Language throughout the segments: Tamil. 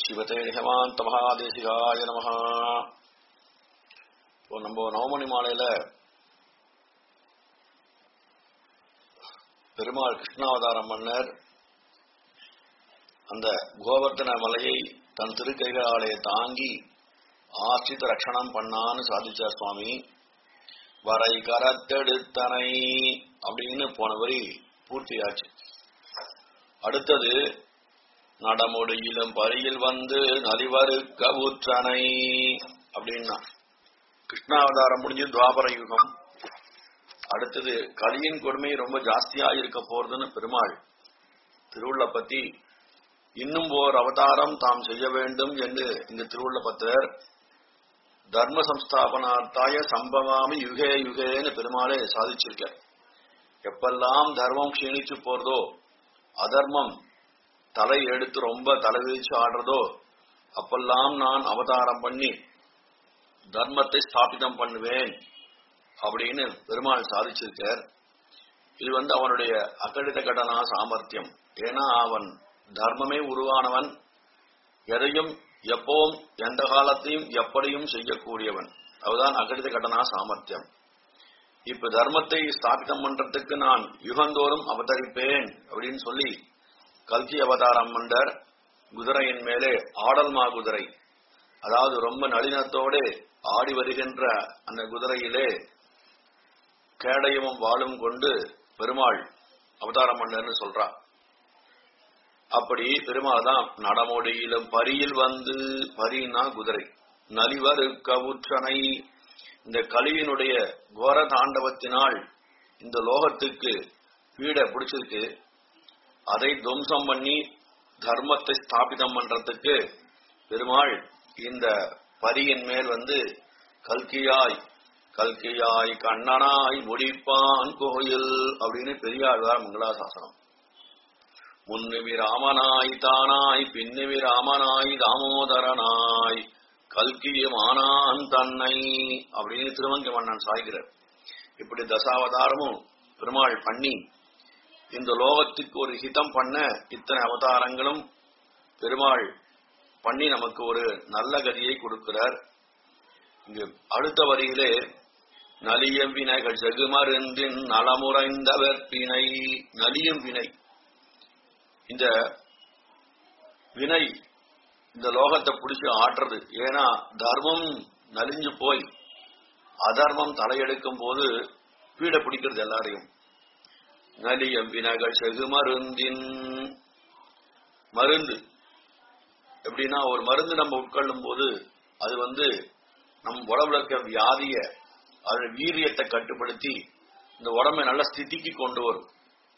சிவதே ஹேமாந்த மகாதேசிகாய நமஹ இப்போ நம்ம நவமணி மாலையில பெருமாள் கிருஷ்ணாவதாரம் மன்னர் அந்த கோவர்த்தன மலையை தன் திருக்கைகளாலே தாங்கி ஆசிரித ரட்சணம் பண்ணான்னு சாதிச்சார் சுவாமி வரை கரத்தெடுத்தனை அப்படின்னு போன வரி பூர்த்தியாச்சு அடுத்தது நடமொழியிலும் பரியில் வந்து நலிவருக்க ஊற்றனை அப்படின்னா கிருஷ்ணாவதாரம் முடிஞ்சு துவாபர யுகம் அடுத்தது கலியின் கொடுமை ரொம்ப ஜாஸ்தியா இருக்க போறதுன்னு பெருமாள் திருவுள்ள பத்தி இன்னும் ஓர் அவதாரம் தாம் செய்ய வேண்டும் என்று இந்த திருவுள்ள பத்திரர் தர்ம சம்ஸ்தாபனார்த்தாய சம்பவாமி யுகே யுகேன்னு பெருமாளே சாதிச்சிருக்க எப்பெல்லாம் தர்மம் க்ஷீணிச்சு போறதோ அதர்மம் தலை எடுத்து ரொம்ப தலை விரிச்சு ஆடுறதோ அப்பெல்லாம் நான் அவதாரம் பண்ணி தர்மத்தை ஸ்தாபிதம் பண்ணுவேன் அப்படின்னு பெருமாள் சாதிச்சிருக்கார் இது வந்து அவனுடைய அகடித கடனா சாமர்த்தியம் ஏன்னா அவன் தர்மமே உருவானவன் எதையும் எப்பவும் எந்த காலத்தையும் எப்படியும் செய்யக்கூடியவன் அதுதான் அகடித கடனா சாமர்த்தியம் இப்ப தர்மத்தை ஸ்தாபிதம் பண்றதுக்கு நான் யுகந்தோறும் அவதரிப்பேன் அப்படின்னு சொல்லி கல்கி அவதாரம் மண்டர் குதிரையின் மேலே ஆடல்மா குதிரை அதாவது ரொம்ப நளினத்தோடு ஆடி வருகின்ற அந்த குதிரையிலே கேடயமும் வாளும் கொண்டு பெருமாள் அவதாரம் பண்ணர்னு சொல்றா அப்படி பெருமாள் தான் நடமொழியிலும் பரியில் வந்து பரினா குதிரை நலிவர் கவுற்றனை இந்த கலியினுடைய கோர தாண்டவத்தினால் இந்த லோகத்துக்கு பீட பிடிச்சிருக்கு அதை துவம்சம் பண்ணி தர்மத்தை ஸ்தாபிதம் பண்றதுக்கு பெருமாள் இந்த பரியின் மேல் வந்து கல்கியாய் கல்கியாய் கண்ணனாய் முடிப்பான் கோயில் அப்படின்னு பெரியாழ்வார் மங்களாசாசனம் முன்னிவி ராமனாய் தானாய் பின்னிவி ராமனாய் தாமோதரனாய் கல்கியமானான் தன்னை அப்படின்னு திருவங்க மன்னன் சாய்கிறார் இப்படி தசாவதாரமும் பெருமாள் பண்ணி இந்த லோகத்துக்கு ஒரு ஹிதம் பண்ண இத்தனை அவதாரங்களும் பெருமாள் பண்ணி நமக்கு ஒரு நல்ல கதியை கொடுக்கிறார் இங்கு அடுத்த வரியிலே நலியம் வினைகள் செகுமருந்தின் நலமுறைந்த வெற்பினை நலியும் வினை இந்த வினை இந்த லோகத்தை பிடிச்சு ஆட்டுறது ஏன்னா தர்மம் நலிஞ்சு போய் அதர்மம் தலையெடுக்கும் போது பீட பிடிக்கிறது எல்லாரையும் நலியம் வினகள் செகு மருந்தின் மருந்து எப்படின்னா ஒரு மருந்து நம்ம உட்கொள்ளும் போது அது வந்து நம் உடம்புல இருக்க வியாதிய அதோட வீரியத்தை கட்டுப்படுத்தி இந்த உடம்பை நல்ல ஸ்திதிக்கு கொண்டு வரும்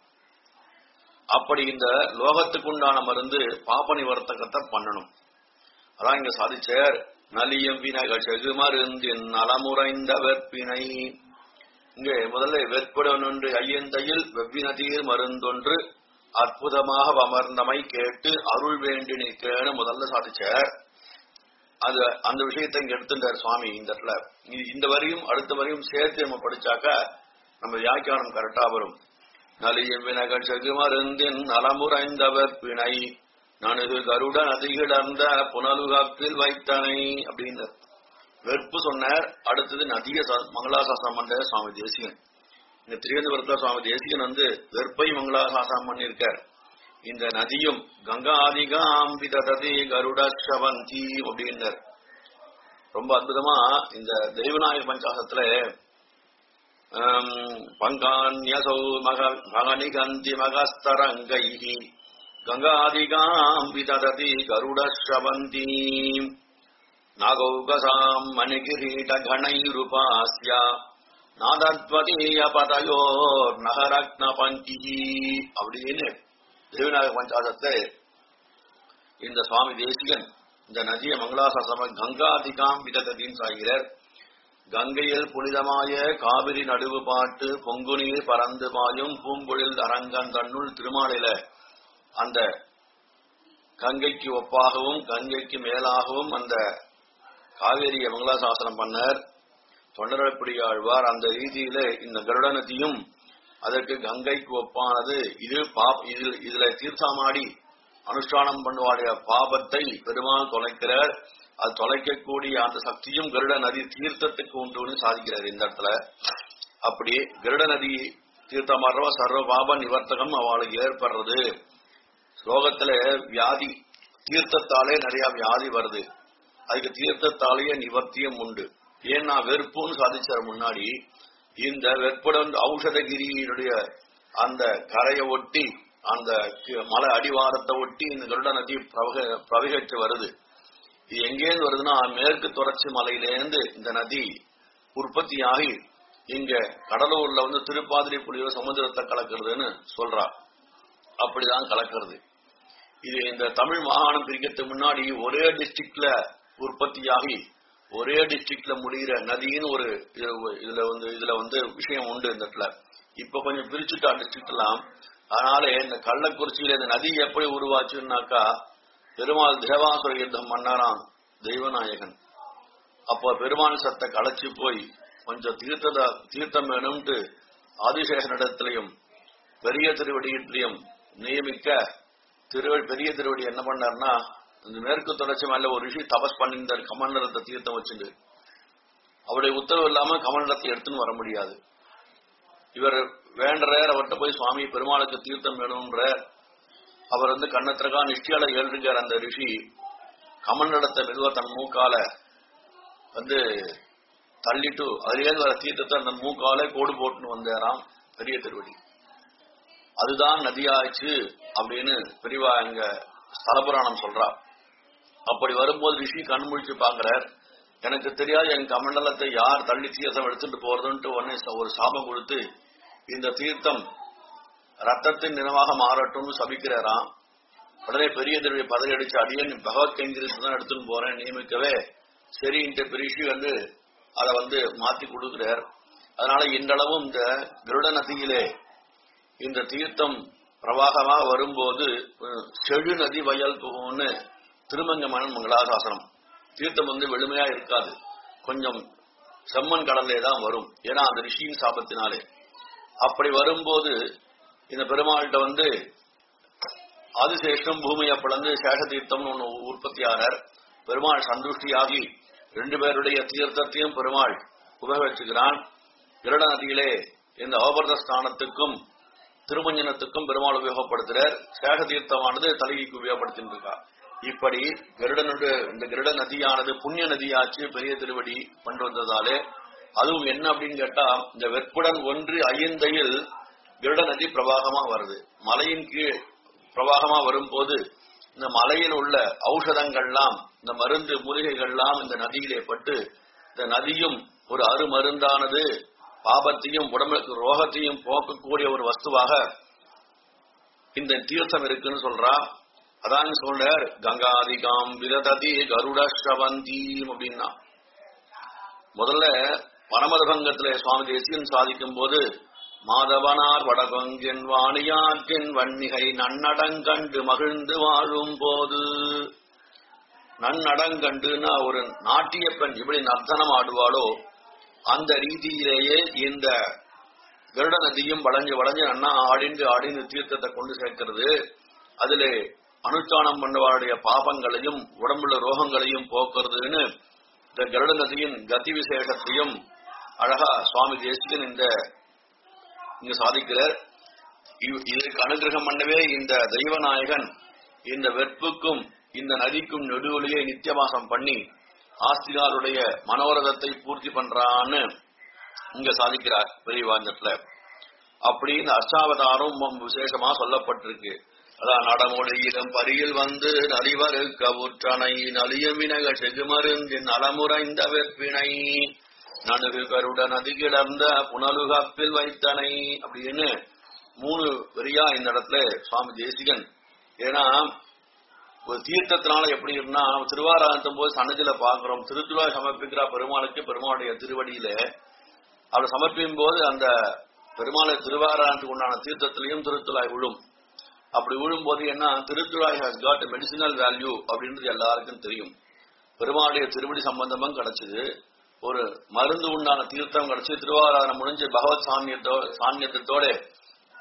அப்படி இந்த லோகத்துக்கு உண்டான மருந்து பாப்ப நிவர்த்தகத்தை பண்ணணும் அதான் இங்க சாதிச்சார் நலியம் வினகள் செகு மருந்தின் நலமுறைந்த வெற்பினை இங்கே முதல்ல வெற்புடனொன்று ஐயந்தையில் வெவ்வினதீர் மருந்தொன்று அற்புதமாக அமர்ந்தமை கேட்டு அருள் வேண்டி நிற்கன்னு முதல்ல சாதிச்சார் அது அந்த விஷயத்தை இங்க எடுத்துட்டார் சுவாமி இந்த இடத்துல இந்த வரியும் அடுத்த வரியும் சேர்த்து நம்ம படிச்சாக்க நம்ம வியாக்கியானம் கரெக்டா வரும் நலியும் வினகள் செகு மருந்தின் நலமுறைந்தவர் பிணை நணுகு கருடன் அதிகிடர்ந்த புனலுகாக்கில் வைத்தனை அப்படின்னு வெறுப்பு சொன்னார் அடுத்தது நதிய மங்களாசாசனம் பண்ண சுவாமி தேசிகன் இந்த திருவனந்தபுரத்துல சுவாமி தேசிகன் வந்து வெறுப்பை மங்களாசாசனம் பண்ணியிருக்கார் இந்த நதியும் கங்காதிகாம்பிததி கருடவந்தி அப்படின்னார் ரொம்ப அற்புதமா இந்த தெய்வநாயக பஞ்சாசத்துல பங்கான்யசௌ மக மகனிகந்தி மகஸ்தரங்கை கங்காதிகாம்பிததி கருடவந்தி நாகௌகசாம் மணிகிரீட கணைருபாஸ்ய நாதத்வதீய பதயோர் நகரக்ன பங்கி அப்படின்னு தேவநாயக பஞ்சாசத்தை இந்த சுவாமி தேசிகன் இந்த நதிய மங்களாசாசம கங்காதிகாம் விதகதின்னு சாகிறார் கங்கையில் புனிதமாய காவிரி நடுவு பாட்டு பொங்குநீர் பறந்து பாயும் பூம்பொழில் அரங்கன் தன்னுள் திருமாலையில அந்த கங்கைக்கு ஒப்பாகவும் கங்கைக்கு மேலாகவும் அந்த காவேரிய மங்களாசாசனம் பண்ணார் தொண்டரப்படி ஆழ்வார் அந்த ரீதியில இந்த கருட நதியும் அதற்கு கங்கைக்கு ஒப்பானது இது பாப் இதில் இதுல தீர்த்தமாடி அனுஷ்டானம் பண்ணுவாடைய பாபத்தை பெருமாள் தொலைக்கிறார் அது தொலைக்கக்கூடிய அந்த சக்தியும் கருட நதி தீர்த்தத்துக்கு உண்டுன்னு சாதிக்கிறார் இந்த இடத்துல அப்படி கருட நதி தீர்த்தமாடுறவ சர்வ பாப நிவர்த்தகம் அவளுக்கு ஏற்படுறது ஸ்லோகத்துல வியாதி தீர்த்தத்தாலே நிறைய வியாதி வருது அதுக்கு தீர்த்தத்தாலேயே நிவர்த்தியம் உண்டு ஏன்னா வெறுப்புன்னு சாதிச்சார் முன்னாடி இந்த வெற்புடன் ஔஷதகிரியினுடைய அந்த கரையை ஒட்டி அந்த கி- மலை அடிவாரத்தை ஒட்டி இந்த கருட நதி பிரவக- பிரவகிச்சு வருது இது எங்கேருந்து வருதுன்னா மேற்கு தொடர்ச்சி மலையிலேருந்து இந்த நதி உற்பத்தியாகி இங்க கடலூர்ல வந்து திருப்பாதிரி புலியூர் சமுத்திரத்தை கலக்கிறதுன்னு சொல்றா அப்படிதான் கலக்கிறது இது இந்த தமிழ் மாகாணம் பிரிக்கிறதுக்கு முன்னாடி ஒரே டிஸ்ட்ரிக்ட்ல உற்பத்தியாகி ஒரே டிஸ்ட்ரிக்ட்ல முடிகிற நதின்னு ஒரு இது- இதுல வந்து இதுல வந்து விஷயம் உண்டு இந்த இடத்துல இப்ப கொஞ்சம் பிரிச்சுட்டா டிஸ்ட்ரிக்ட் எல்லாம் அதனால இந்த கள்ளக்குறிச்சியில இந்த நதி எப்படி உருவாச்சுன்னாக்கா பெருமாள் தேவாசுர யுத்தம் மன்னரான் தெய்வநாயகன் அப்போ பெருமாள் சத்தை களைச்சு போய் கொஞ்சம் தீர்த்தத தீர்த்தம் வேணும்ட்டு ஆதிசேஷனிடத்திலையும் பெரிய திருவடியிலையும் நியமிக்க திரு பெரிய திருவடி என்ன பண்ணார்னா இந்த மேற்கு தொடர்ச்சி மேல ஒரு ரிஷி தபஸ் பண்ணிருந்தார் கமண்டலத்தை தீர்த்தம் வச்சுட்டு அவருடைய உத்தரவு இல்லாம கமண்டலத்தை எடுத்துன்னு வர முடியாது இவர் வேண்டறார் அவர்கிட்ட போய் சுவாமி பெருமாளுக்கு தீர்த்தம் வேணும்ன்ற அவர் வந்து கண்ணத்திரகா நிஷ்டியால எழுதுகிறார் அந்த ரிஷி கமண்டலத்தை மெதுவா தன் மூக்கால வந்து தள்ளிட்டு அதிலேருந்து வர தீர்த்தத்தை அந்த மூக்காலே கோடு போட்டுன்னு வந்தாராம் பெரிய திருவடி அதுதான் நதியாச்சு அப்படின்னு பெரியவா எங்க ஸ்தலபுராணம் சொல்றா அப்படி வரும்போது ரிஷி கண் முழிச்சு பாக்குறார் எனக்கு தெரியாது என் கமண்டலத்தை யார் தள்ளி தீர்த்தம் எடுத்துட்டு போறதுன்ட்டு உடனே ச- ஒரு சாபம் கொடுத்து இந்த தீர்த்தம் ரத்தத்தின் நிறமாக மாறட்டும்னு சபிக்கிறாராம் உடனே பெரிய திருவிழை பதவி அடிச்சு அடியன் பகவத் கைங்கிரத்து தான் எடுத்துன்னு போறேன் நியமிக்கவே சரின்ட்டு ரிஷி வந்து அதை வந்து மாத்தி கொடுக்கிறார் அதனால இன்றளவும் இந்த கருட நதியிலே இந்த தீர்த்தம் பிரவாகமா வரும்போது அஹ், செழு நதி வயல் புகும்னு திருமங்கமனன் மங்களாசாசனம் தீர்த்தம் வந்து வெளுமையா இருக்காது கொஞ்சம் செம்மண் கடல்லே தான் வரும் ஏன்னா அந்த ரிஷியின் சாபத்தினாலே அப்படி வரும்போது இந்த பெருமாள்கிட்ட வந்து ஆதிசேஷம் பூமியை பிளந்து சேஷ தீர்த்தம்னு ஒண்ணு உற்பத்தி ஆனார் பெருமாள் சந்துஷ்டியாகி ரெண்டு பேருடைய தீர்த்தத்தையும் பெருமாள் உபயோகிச்சுக்கிறான் கிருட நதியிலே இந்த அவபர்த ஸ்தானத்துக்கும் திருமஞ்சனத்துக்கும் பெருமாள் உபயோகப்படுத்துறார் சேஷ தீர்த்தமானது தலைவிக்கு உபயோகப்படுத்திட்டு இருக்கா இப்படி கருடனுடைய இந்த கருட நதியானது புண்ணிய நதியாச்சு பெரிய திருவடி கொண்டு வந்ததாலே அதுவும் என்ன அப்படின்னு கேட்டா இந்த வெற்புடன் ஒன்று ஐயந்தையில் கருட நதி பிரவாகமா வருது மலையின் கீழ் பிரவாகமா வரும்போது இந்த மலையில் உள்ள ஔஷதங்கள்லாம் இந்த மருந்து மூலிகைகள்லாம் இந்த நதியிலே பட்டு இந்த நதியும் ஒரு அருமருந்தானது பாபத்தையும் உடம்புக்கு ரோகத்தையும் போக்கக்கூடிய ஒரு வஸ்துவாக இந்த தீர்த்தம் இருக்குன்னு சொல்றா அதான் சொல்றார் கங்காதிகாம் விரததி கருட ஸ்ரவந்தீம் அப்படின்னா முதல்ல பரமதபங்கத்திலே சுவாமி தேசியன் சாதிக்கும் போது மாதவனார் வடகொங்கின் வாணியாற்றின் வன்னிகை நன்னடங்கண்டு மகிழ்ந்து வாழும் போது நன்னடங்கண்டுன்னா ஒரு நாட்டிய பெண் இப்படி நர்த்தனம் ஆடுவாளோ அந்த ரீதியிலேயே இந்த கருட நதியும் வளைஞ்சு வளைஞ்சு அண்ணா ஆடிந்து ஆடிந்து தீர்த்தத்தை கொண்டு சேர்க்கிறது அதிலே அனுஷ்டானம் பண்ணவாளுடைய பாபங்களையும் உடம்புல ரோகங்களையும் போக்குறதுன்னு இந்த கருட நதியின் கதி விசேஷத்தையும் அழகா சுவாமி தேசிகன் இந்த இங்க சாதிக்கிறார் இவ்- இதற்கு அனுகிரகம் பண்ணவே இந்த தெய்வநாயகன் இந்த வெற்புக்கும் இந்த நதிக்கும் நெடுவழியை நித்தியவாசம் பண்ணி ஆஸ்திகாருடைய மனோரதத்தை பூர்த்தி பண்றான்னு இங்க சாதிக்கிறார் பெரியவாஞ்சத்துல அப்படி இந்த அஷ்டாவதாரம் ரொம்ப விசேஷமா சொல்லப்பட்டிருக்கு அதான் நடமொழியிலும் பரியில் வந்து நலிவரு கவுற்றனை நலியமினக செகுமருந்தின் நலமுறைந்த வெற்பினை நணுகு கருட நதி கிடந்த புனலுகப்பில் வைத்தனை அப்படின்னு மூணு வரியா இந்த இடத்துல சுவாமி தேசிகன் ஏன்னா ஒரு தீர்த்தத்தினால எப்படி இருந்தா திருவாராயத்தம் போது சன்னதியில பாக்குறோம் திருத்துவாய் சமர்ப்பிக்கிறா பெருமாளுக்கு பெருமாளுடைய திருவடியில அவர் சமர்ப்பிக்கும் போது அந்த பெருமாளை திருவாராயத்துக்கு உண்டான தீர்த்தத்திலையும் திருத்துழாய் விழும் அப்படி விழும்போது என்ன திருத்துழாய் ஹாஸ் காட் மெடிசினல் வேல்யூ அப்படின்றது எல்லாருக்கும் தெரியும் பெருமாளுடைய திருவடி சம்பந்தமும் கிடைச்சது ஒரு மருந்து உண்டான தீர்த்தம் கிடைச்சு திருவாராதனம் முடிஞ்சு பகவத் சாமியத்தோ சாமியத்தோட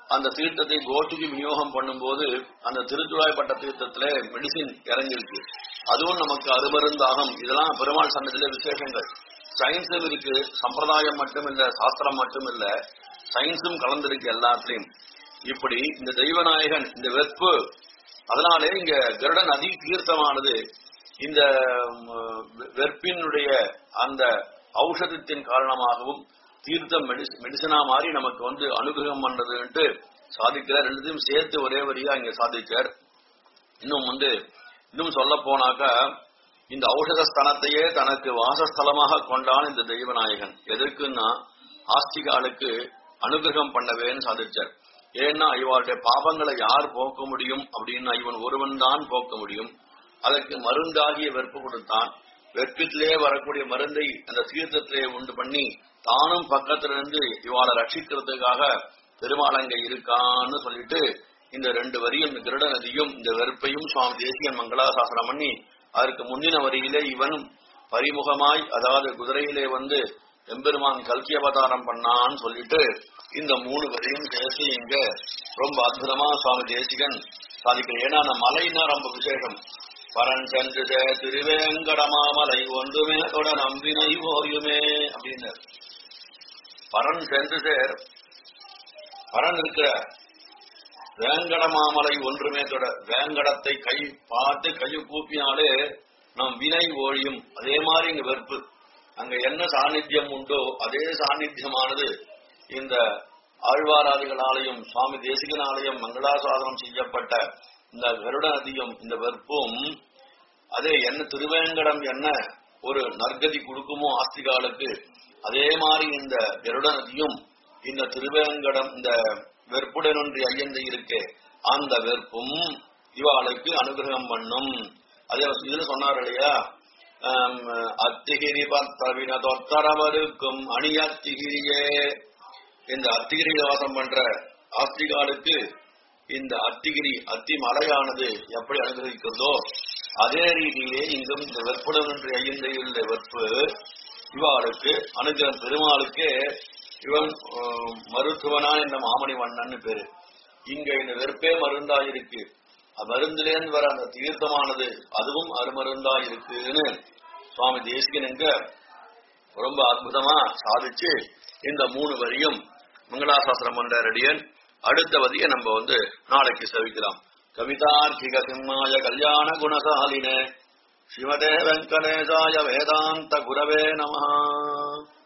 அந்த தீர்த்தத்தை கோஷ்டிக்கு விநியோகம் பண்ணும்போது அந்த திருத்துழாய்ப்பட்ட தீர்த்தத்துல மெடிசின் இறங்கிருக்கு அதுவும் நமக்கு அருமருந்தாகும் இதெல்லாம் பெருமாள் சன்னதியில விசேஷங்கள் சயின்ஸும் இருக்கு சம்பிரதாயம் மட்டும் இல்ல சாஸ்திரம் மட்டும் இல்ல சயின்ஸும் கலந்திருக்கு எல்லாத்துலயும் இப்படி இந்த தெய்வநாயகன் இந்த வெற்பு அதனாலே இங்க கருட நதி தீர்த்தமானது இந்த ம், வெற்பினுடைய அந்த ஔஷதத்தின் காரணமாகவும் தீர்த்தம் மெடிசி- மெடிசனா மாறி நமக்கு வந்து அனுகிரகம் பண்றதுன்ட்டு சாதிக்கிறார் ரெண்டுத்தையும் சேர்த்து ஒரே வரியா இங்க சாதிச்சார் இன்னும் வந்து இன்னும் சொல்ல போனாக்கா இந்த ஔஷத ஸ்தலத்தையே தனக்கு வாசஸ்தலமாக கொண்டான் இந்த தெய்வநாயகன் எதற்குன்னா ஆஸ்திகாலுக்கு அனுகிரகம் பண்ணவேன்னு சாதிச்சார் ஏன்னா இவருடைய பாபங்களை யார் போக்க முடியும் அப்படின்னா இவன் ஒருவன் தான் போக்க முடியும் அதற்கு மருந்தாகிய வெறுப்பு கொடுத்தான் வெற்பித்திலே வரக்கூடிய மருந்தை அந்த தீர்த்தத்திலே உண்டு பண்ணி தானும் பக்கத்துல இருந்து இவாளை ரட்சிக்கிறதுக்காக பெருமாள் அங்க இருக்கான்னு சொல்லிட்டு இந்த ரெண்டு வரியும் இந்த கிருட நதியும் இந்த வெறுப்பையும் சுவாமி தேசியன் மங்களாசாசனம் பண்ணி அதற்கு முந்தின வரியிலே இவன் பரிமுகமாய் அதாவது குதிரையிலே வந்து எம்பெருமான் கல்கி அவதாரம் பண்ணான்னு சொல்லிட்டு இந்த மூணு வரியும் சேர்த்து இங்க ரொம்ப அற்புதமா சுவாமி தேசிகன் சாதிக்கிற ஏன்னா அந்த மலைன்னா ரொம்ப விசேஷம் பரன் சென்று திருவேங்கடமாமலை ஒன்றுமே தொட நம்பினை ஓயுமே அப்படின்னு பரன் சென்று சேர் பரன் இருக்கிற வேங்கடமாமலை ஒன்றுமே தொட வேங்கடத்தை கை பார்த்து கை கூப்பினாலே நம் வினை ஓழியும் அதே மாதிரி இங்க வெறுப்பு அங்க என்ன சாநித்தியம் உண்டோ அதே சாநித்தியமானது இந்த ஆழ்வாராதிகளாலையும் சுவாமி தேசிகனாலையும் மங்களாசாதனம் செய்யப்பட்ட இந்த கருட நதியும் இந்த வெறுப்பும் அதே என்ன திருவேங்கடம் என்ன ஒரு நற்கதி கொடுக்குமோ ஆஸ்திகாலுக்கு அதே மாதிரி இந்த கருட நதியும் இந்த திருவேங்கடம் இந்த வெற்புடன் ஒன்று ஐயந்தை இருக்கே அந்த வெறுப்பும் இவாளுக்கு அனுகிரகம் பண்ணும் அதே இதுல சொன்னார் இல்லையா ஆம், அத்திகிரி பத்தவின தொத்தரவருக்கும் அணி அத்திகிரியே இந்த அத்திகிரி வாசம் பண்ற ஆஸ்திகாலுக்கு இந்த அத்திகிரி அத்தி மலையானது எப்படி அனுகிரகிக்கிறதோ அதே ரீதியிலே இங்கும் இந்த வெற்புடன் என்று ஐயந்தையுள்ள வெற்பு இவாளுக்கு அனுகிரகம் பெருமாளுக்கு இவன் ஆஹ், மருத்துவனா இந்த மாமணி வண்ணன்னு பேரு இங்க இந்த வெறுப்பே மருந்தா இருக்கு மருந்திலேருந்து வர அந்த தீர்த்தமானது அதுவும் அருமருந்தா இருக்குன்னு சுவாமி தேசிகன் இங்க ரொம்ப அற்புதமா சாதிச்சு இந்த மூணு வரியும் மங்களாசாஸ்திரம் பண்ற ரெடியன் அடுத்த வரியை நம்ம வந்து நாளைக்கு செவிக்கலாம் கவிதார்க்கிக சிம்மாய கல்யாண குணசாலினே ஸ்ரீமதே வெங்கடேசாய வேதாந்த குரவே நமஹா